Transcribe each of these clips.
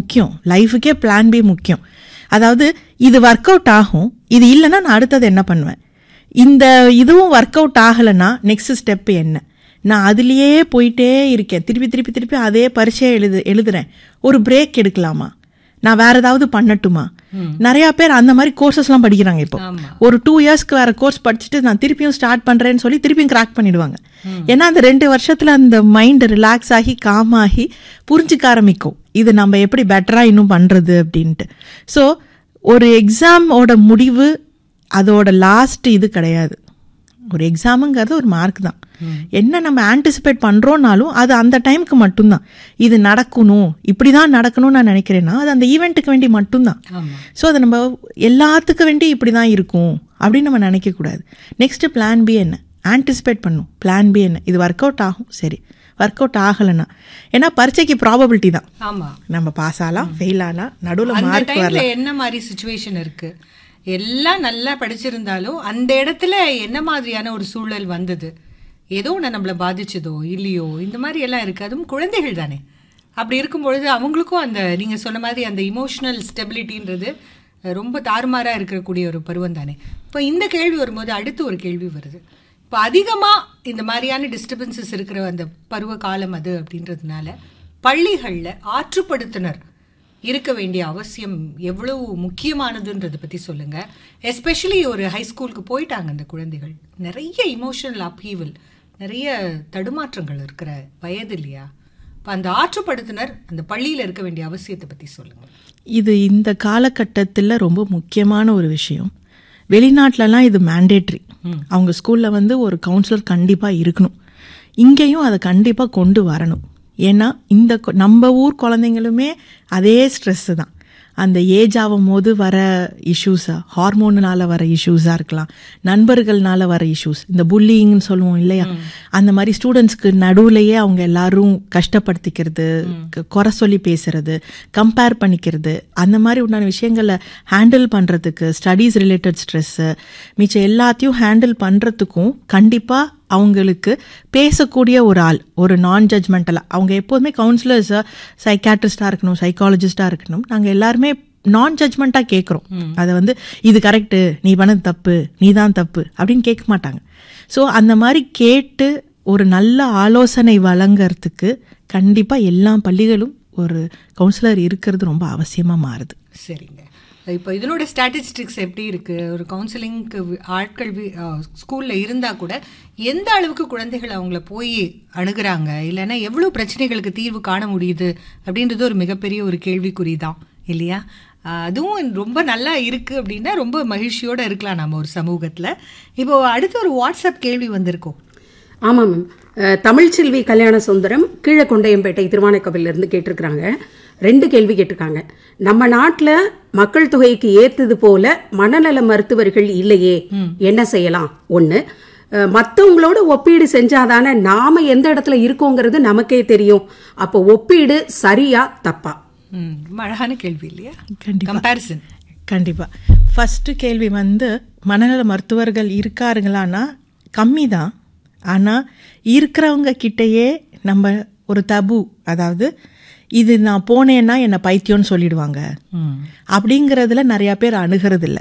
முக்கியம் லைஃபுக்கே plan B முக்கியம் அதாவது இது ஒர்க் அவுட் ஆகும் இது இல்லைன்னா நான் அடுத்தது என்ன பண்ணுவேன் இந்த இதுவும் ஒர்க் அவுட் ஆகலைன்னா நெக்ஸ்ட் ஸ்டெப் என்ன நான் அதுலேயே போயிட்டே இருக்கேன் திருப்பி திருப்பி திருப்பி அதே பரீட்சையை எழுது எழுதுறேன் ஒரு பிரேக் எடுக்கலாமா நான் வேற ஏதாவது பண்ணட்டுமா நிறைய பேர் அந்த மாதிரி கோர்சஸ்லாம் படிக்கிறாங்க இப்போ ஆமா. ஒரு டூ இயர்ஸ்க்கு வேற கோர்ஸ் படிச்சுட்டு நான் திருப்பியும் ஸ்டார்ட் பண்றேன்னு சொல்லி திருப்பியும் கிராக் பண்ணிடுவாங்க ஏன்னா அந்த ரெண்டு வருஷத்துல அந்த மைண்ட் ரிலாக்ஸ் ஆகி காம் ஆகி புரிஞ்சுக்க ஆரம்பிக்கும் இது நம்ம எப்படி பெட்டரா இன்னும் பண்றது அப்படின்ட்டு ஸோ ஒரு எக்ஸாமோட முடிவு அதோட லாஸ்ட் இது கிடையாது ஒரு எக்ஸாமுங்கிறது ஒரு மார்க் தான் என்ன நம்ம ஆன்டிசிபேட் பண்றோம்னாலும் அது அந்த டைமுக்கு மட்டும்தான் இது நடக்கணும் இப்படி தான் நடக்கணும்னு நான் நினைக்கிறேன்னா அது அந்த ஈவெண்ட்டுக்கு வேண்டி மட்டும்தான் ஆமா ஸோ அதை நம்ம எல்லாத்துக்கு வேண்டி இப்படி தான் இருக்கும் அப்படின்னு நம்ம நினைக்கக்கூடாது நெக்ஸ்ட் பிளான் பி என்ன ஆன்டிசிபேட் பண்ணும் பிளான் பி என்ன இது ஒர்க் அவுட் ஆகும் சரி ஒர்க் அவுட் ஆகலைன்னா ஏன்னா பரீட்சைக்கு ப்ராபபிலிட்டி தான் ஆமா நம்ம பாஸ் ஆகலாம் ஃபெயில் ஆகலாம் நடுவில் அந்த மார்க் டைம்ல வரலாம் என்ன மாதிரி சுச்சுவேஷன் இருக்கு எல்லாம் நல்லா படிச்சிருந்தாலும் அந்த இடத்துல என்ன மாதிரியான ஒரு சூழல் வந்தது ஏதோ ஒன்று நம்மளை பாதிச்சதோ இல்லையோ இந்த மாதிரி எல்லாம் இருக்கு அதுவும் குழந்தைகள் தானே அப்படி இருக்கும் பொழுது அவங்களுக்கும் அந்த நீங்க சொன்ன மாதிரி அந்த இமோஷனல் ஸ்டெபிலிட்டின்றது அஹ், ரொம்ப தாறுமாறா இருக்கக்கூடிய ஒரு பருவம் தானே இப்போ இந்த கேள்வி வரும்போது அடுத்து ஒரு கேள்வி வருது இப்போ அதிகமா இந்த மாதிரியான டிஸ்டர்பன்சஸ் இருக்கிற அந்த பருவ காலம் அது அப்படின்றதுனால பள்ளிகள்ல ஆற்றுப்படுத்துனர் இருக்க வேண்டிய அவசியம் எவ்வளவு முக்கியமானதுன்றதை பத்தி சொல்லுங்க எஸ்பெஷலி ஒரு ஹை ஸ்கூலுக்கு போயிட்டாங்க அந்த குழந்தைகள் நிறைய இமோஷனல் அப்ஹீவல் நிறைய தடுமாற்றங்கள் இருக்கிற வயது இல்லையா இப்போ அந்த ஆற்றுப்படுத்துனர் அந்த பள்ளியில இருக்க வேண்டிய அவசியத்தை பத்தி சொல்லுங்க இது இந்த காலகட்டத்தில் ரொம்ப முக்கியமான ஒரு விஷயம் வெளிநாட்டிலலாம் இது மேண்டேட்ரி அவங்க ஸ்கூலில் வந்து ஒரு கவுன்சிலர் கண்டிப்பாக இருக்கணும் இங்கேயும் அதை கண்டிப்பாக கொண்டு வரணும் ஏன்னா இந்த கொ- நம்ம ஊர் குழந்தைங்களுமே அதே ஸ்ட்ரெஸ்ஸு தான் அந்த ஏஜ் ஆகும் போது வர இஷ்யூஸா ஹார்மோனுனால வர இஷ்யூஸாக இருக்கலாம் நண்பர்கள்னால வர இஷ்யூஸ் இந்த புல்லிங்னு சொல்லுவோம் இல்லையா அந்த மாதிரி ஸ்டூடெண்ட்ஸ்க்கு நடுவுலையே அவங்க எல்லாரும் கஷ்டப்படுத்திக்கிறது க- குறை சொல்லி பேசுறது கம்பேர் பண்ணிக்கிறது அந்த மாதிரி உண்டான விஷயங்களை ஹேண்டில் பண்ணுறதுக்கு ஸ்டடீஸ் ரிலேட்டட் ஸ்ட்ரெஸ்ஸு மிச்சம் எல்லாத்தையும் ஹேண்டில் பண்ணுறதுக்கும் கண்டிப்பாக அவங்களுக்கு பேசக்கூடிய ஒரு ஆள் ஒரு நான் ஜட்ஜ்மெண்டலாக அவங்க எப்போதுமே கவுன்சிலர்ஸாக சைக்காட்ரிஸ்டாக இருக்கணும் சைக்காலஜிஸ்டாக இருக்கணும் நாங்கள் எல்லாருமே நான் ஜட்ஜ்மெண்ட்டாக கேட்குறோம் அதை வந்து இது கரெக்டு நீ பண்ணது தப்பு நீ தான் தப்பு அப்படின்னு கேட்க மாட்டாங்க ஸோ அந்த மாதிரி கேட்டு ஒரு நல்ல ஆலோசனை வழங்கறதுக்கு கண்டிப்பாக எல்லா பள்ளிகளும் ஒரு கவுன்சிலர் இருக்கிறது ரொம்ப அவசியமாக மாறுது சரிங்க இப்போ இதனோட ஸ்டாட்டிஸ்டிக்ஸ் எப்படி இருக்கு ஒரு கவுன்சிலிங்க்கு ஆட்கள் ஸ்கூல்ல இருந்தா கூட எந்த அளவுக்கு குழந்தைகள் அவங்கள போய் அணுகுறாங்க இல்லைன்னா எவ்வளவு பிரச்சனைகளுக்கு தீர்வு காண முடியுது அப்படின்றது ஒரு மிகப்பெரிய ஒரு கேள்விக்குறி தான் இல்லையா ஆஹ் அதுவும் ரொம்ப நல்லா இருக்கு அப்படின்னா ரொம்ப மகிழ்ச்சியோட இருக்கலாம் நம்ம ஒரு சமூகத்துல இப்போ அடுத்து ஒரு வாட்ஸ்அப் கேள்வி வந்திருக்கோம் ஆமாம் மேம் அஹ், தமிழ்ச்செல்வி கல்யாண சுந்தரம் கீழே கொண்டையம்பேட்டை திருவானைக்கோவில்ல இருந்து கேட்டிருக்கிறாங்க ரெண்டு கேள்வி கேட்டிருக்காங்க நம்ம நாட்டில் மக்கள் தொகைக்கு ஏத்தது போல மனநல மருத்துவர்கள் இல்லையே என்ன செய்யலாம் ஒன்று மற்றவங்களோட ஒப்பீடு செஞ்சாதானே நாம எந்த இடத்துல இருக்கோங்கிறது நமக்கே தெரியும் அப்போ ஒப்பீடு சரியா தப்பா ம், ரொம்ப அழகான கேள்வி இல்லையா கண்டிப்பா. கம்பேரிசன் கண்டிப்பாக ஃபஸ்ட்டு கேள்வி வந்து மனநல மருத்துவர்கள் இருக்காருங்களான்னா கம்மி தான் ஆனால் இருக்கிறவங்க கிட்டேயே நம்ம ஒரு தபு அதாவது இது நான் போனேன்னா என்னை பைத்தியம்னு சொல்லிடுவாங்க அப்படிங்கிறதுல நிறையா பேர் அணுகிறதில்ல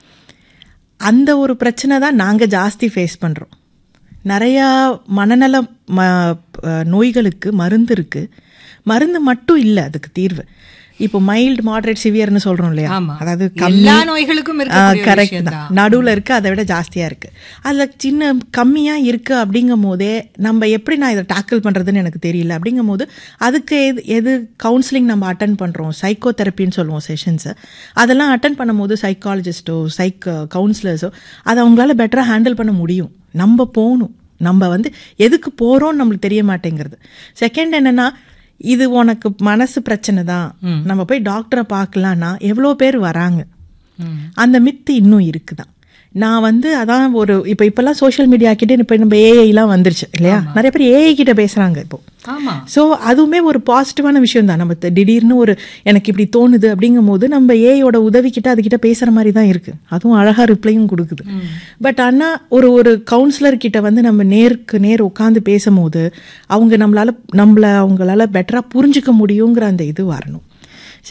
அந்த ஒரு பிரச்சனை தான் நாங்கள் ஜாஸ்தி ஃபேஸ் பண்ணுறோம் நிறையா மனநல ம அஹ் நோய்களுக்கு மருந்து இருக்குது மருந்து மட்டும் இல்லை அதுக்கு தீர்வு இப்போ மைல்டு மாடரேட் சிவியர்னு சொல்கிறோம் இல்லையா ஆமா. அதாவது எல்லா நோய்களுக்கும் இருக்கக்கூடிய ஒரு கரெக்ட் விஷயம் தான் நடுவில் இருக்கு அதை விட ஜாஸ்தியாக இருக்கு அதில் சின்ன கம்மியாக இருக்கு அப்படிங்கும் போதே நம்ம எப்படி நான் இதை டேக்கிள் பண்ணுறதுன்னு எனக்கு தெரியல அப்படிங்கும் போது அதுக்கு எது எது கவுன்சிலிங் நம்ம அட்டன் பண்ணுறோம் சைக்கோ தெரப்பின்னு சொல்லுவோம் செஷன்ஸை அதெல்லாம் அட்டன் பண்ணும்போது சைக்காலஜிஸ்ட்டோ சைக் கவுன்சிலர்ஸோ அதை அவங்களால பெட்டராக ஹேண்டில் பண்ண முடியும் நம்ம போகணும் நம்ம வந்து எதுக்கு போகிறோம்னு நம்மளுக்கு தெரிய மாட்டேங்கிறது செகண்ட் என்னன்னா இது உனக்கு மனசு பிரச்சனை தான் நம்ம போய் டாக்டரை பார்க்கலான்னா எவ்வளோ பேர் வராங்க அந்த மித்து இன்னும் இருக்குதான் நான் வந்து அதான் ஒரு இப்போ இப்போல்லாம் சோஷியல் மீடியா கிட்டே இப்போ நம்ம ஏஐலாம் வந்துருச்சு இல்லையா நிறைய பேர் ஏஐ கிட்ட பேசுகிறாங்க இப்போ ஆமா ஸோ அதுவுமே ஒரு பாசிட்டிவான விஷயம் தான் நம்ம தி- திடீர்னு ஒரு எனக்கு இப்படி தோணுது அப்படிங்கும் போது நம்ம ஏஐயோட உதவிக்கிட்ட அதுகிட்ட பேசுகிற மாதிரி தான் இருக்குது அதுவும் அழகாக ரிப்ளையும் கொடுக்குது பட் ஆனால் ஒரு ஒரு கவுன்சிலர் கிட்ட வந்து நம்ம நேருக்கு நேர் உட்காந்து பேசும்போது அவங்க நம்மளால நம்மள அவங்களால பெட்டராக புரிஞ்சுக்க முடியுங்கிற அந்த இது வரணும்